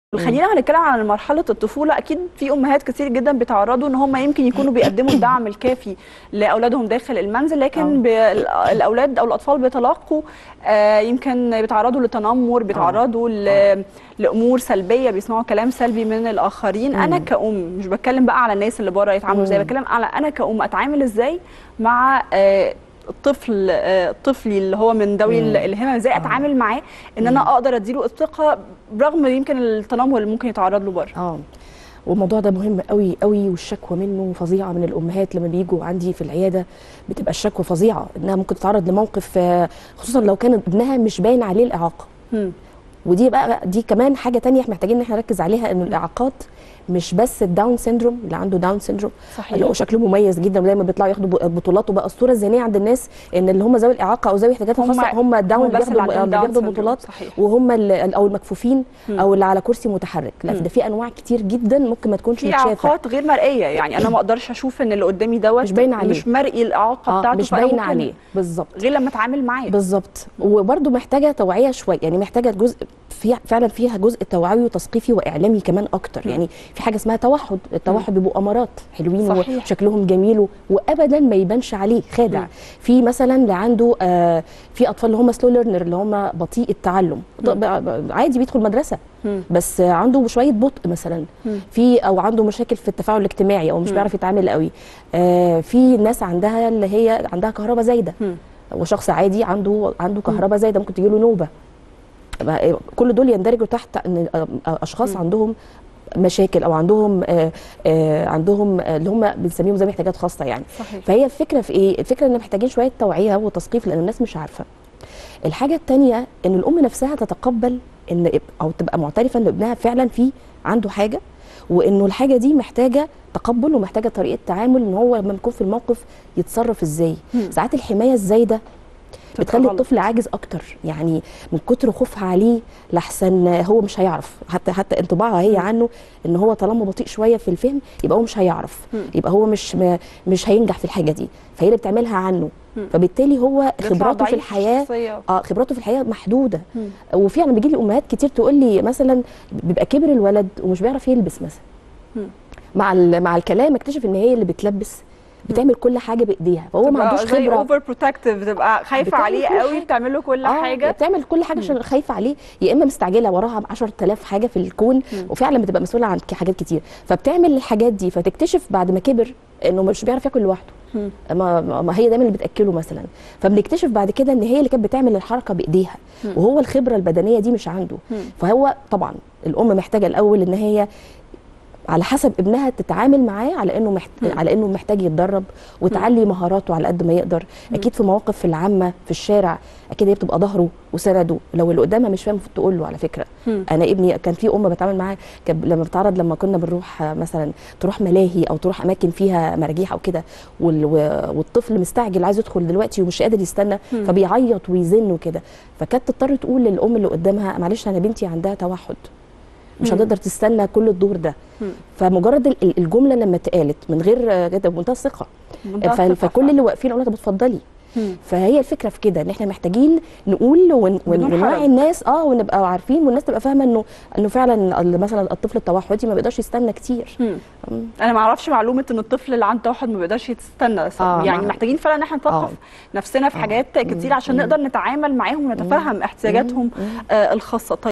خلينا هنتكلم عن مرحله الطفوله اكيد في امهات كتير جدا بيتعرضوا ان هم يمكن يكونوا بيقدموا الدعم الكافي لاولادهم داخل المنزل لكن بي- الاولاد او الاطفال بيتلقوا آه، يمكن بيتعرضوا لتنمر بيتعرضوا ل- لامور سلبيه بيسمعوا كلام سلبي من الاخرين انا كأم مش بتكلم بقى على الناس اللي بره يتعاملوا ازاي بتكلم على انا كأم اتعامل ازاي مع آه، الطفل آه، طفلي اللي هو من ذوي ال- الهمم ازاي اتعامل معاه ان انا اقدر اديله الثقه برغم يمكن التنمر اللي ممكن يتعرض له بره اه والموضوع ده مهم قوي قوي والشكوى منه فظيعه من الامهات لما بيجوا عندي في العياده بتبقى الشكوى فظيعه انها ممكن تتعرض لموقف آه، خصوصا لو كان ابنها مش باين عليه الاعاقه مم. ودي بقى دي كمان حاجه تانية احنا محتاجين ان احنا نركز عليها ان الاعاقات مش بس الداون سيندروم اللي عنده داون سيندروم صحيح. اللي هو شكله مميز جدا ودايما بيطلعوا ياخدوا ب- بطولات وبقى الصوره الذهنيه عند الناس ان اللي هم ذوي الاعاقه او ذوي احتياجات هم- خاصه هم الداون هم اللي بس اللي بياخدوا عندهم اللي داون بياخدوا سيندروم. بطولات صحيح. وهم ال- او المكفوفين او اللي على كرسي متحرك لا مم. ده في انواع كتير جدا ممكن ما تكونش في متشافه اعاقات غير مرئيه يعني انا ما اقدرش اشوف ان اللي قدامي دوت مش باين عليه. مش مرئي الاعاقه اه بتاعته مش فأنا باين ممكن عليه بالظبط غير لما اتعامل معاه بالظبط وبرده محتاجه توعيه شويه يعني محتاجه جزء في فعلا فيها جزء توعوي وتثقيفي واعلامي كمان اكتر يعني في حاجه اسمها توحد التوحد بيبقوا امارات حلوين صحيح. وشكلهم جميل و- وابدا ما يبانش عليه خادع مم. في مثلا اللي عنده آه في اطفال اللي هم سلو ليرنر اللي هم بطيء التعلم طب عادي بيدخل مدرسه مم. بس آه، عنده شويه بطء مثلا مم. في او عنده مشاكل في التفاعل الاجتماعي او مش مم. بيعرف يتعامل قوي آه في ناس عندها اللي هي عندها كهرباء زايده مم. وشخص عادي عنده عنده كهرباء زايده ممكن تجيله نوبه بقى- كل دول يندرجوا تحت ان اشخاص عندهم مشاكل او عندهم آه آه عندهم آه اللي هم بنسميهم زي احتياجات خاصه يعني صحيح فهي الفكره في ايه الفكره ان محتاجين شويه توعيه وتثقيف لان الناس مش عارفه الحاجه الثانيه ان الام نفسها تتقبل ان اب- او تبقى معترفه ان ابنها فعلا في عنده حاجه وانه الحاجه دي محتاجه تقبل ومحتاجه طريقه تعامل ان هو لما يكون في الموقف يتصرف ازاي مم. ساعات الحمايه الزايده تبقى بتخلي غلط. الطفل عاجز اكتر يعني من كتر خوفها عليه لحسن هو مش هيعرف حتى حتى انطباعها هي عنه ان هو طالما بطيء شويه في الفهم يبقى هو مش هيعرف مم. يبقى هو مش م- مش هينجح في الحاجه دي فهي اللي بتعملها عنه مم. فبالتالي هو بيطلع خبراته في ضعيف الحياه الشخصية. اه خبراته في الحياه محدوده مم. وفعلا بيجي لي امهات كتير تقول لي مثلا بيبقى كبر الولد ومش بيعرف يلبس مثلا مم. مع ال- مع الكلام اكتشف ان هي اللي بتلبس بتعمل كل حاجه بايديها فهو ما عندوش خبره اوفر بروتكتيف بتبقى خايفه بتعمل عليه كل قوي حاجة. بتعمل له كل اه حاجه بتعمل كل حاجه عشان خايفه عليه يا اما مستعجله وراها 10000 حاجه في الكون وفعلا بتبقى مسؤوله عن ك- حاجات كتير فبتعمل الحاجات دي فتكتشف بعد ما كبر انه مش بيعرف ياكل لوحده مم. ما, ما ما هي دايما اللي بتاكله مثلا فبنكتشف بعد كده ان هي اللي كانت بتعمل الحركه بايديها وهو الخبره البدنيه دي مش عنده مم. فهو طبعا الام محتاجه الاول ان هي على حسب ابنها تتعامل معاه على انه محت... على انه محتاج يتدرب وتعلي مهاراته على قد ما يقدر اكيد في مواقف في العامه في الشارع اكيد هي بتبقى ظهره وسنده لو اللي قدامها مش فاهم المفروض تقول له على فكره مم. انا ابني كان في ام بتعامل معاه كان لما بتعرض لما كنا بنروح آه، مثلا تروح ملاهي او تروح اماكن فيها مراجيح او كده وال... و- والطفل مستعجل عايز يدخل دلوقتي ومش قادر يستنى مم. فبيعيط ويزن وكده فكانت تضطر تقول للام اللي قدامها معلش انا بنتي عندها توحد مش مم. هتقدر تستنى كل الدور ده مم. فمجرد ال- ال- الجمله لما اتقالت من غير آه، كده بمنتهى الثقه منتهى ف- الثقة فكل فعلا. اللي واقفين قالوا لها طب اتفضلي مم. فهي الفكره في كده ان احنا محتاجين نقول ون- ون- بدون ونوعي حرج. الناس اه ونبقى عارفين والناس تبقى فاهمه انه انه فعلا ال- مثلا الطفل التوحدي ما بيقدرش يستنى كتير مم. مم. انا ما اعرفش معلومه ان الطفل اللي عنده توحد ما بيقدرش يستنى آه، يعني مع- محتاجين فعلا ان احنا نثقف آه. نفسنا في حاجات كتير عشان نقدر نتعامل معاهم ونتفهم احتياجاتهم آه الخاصه طيب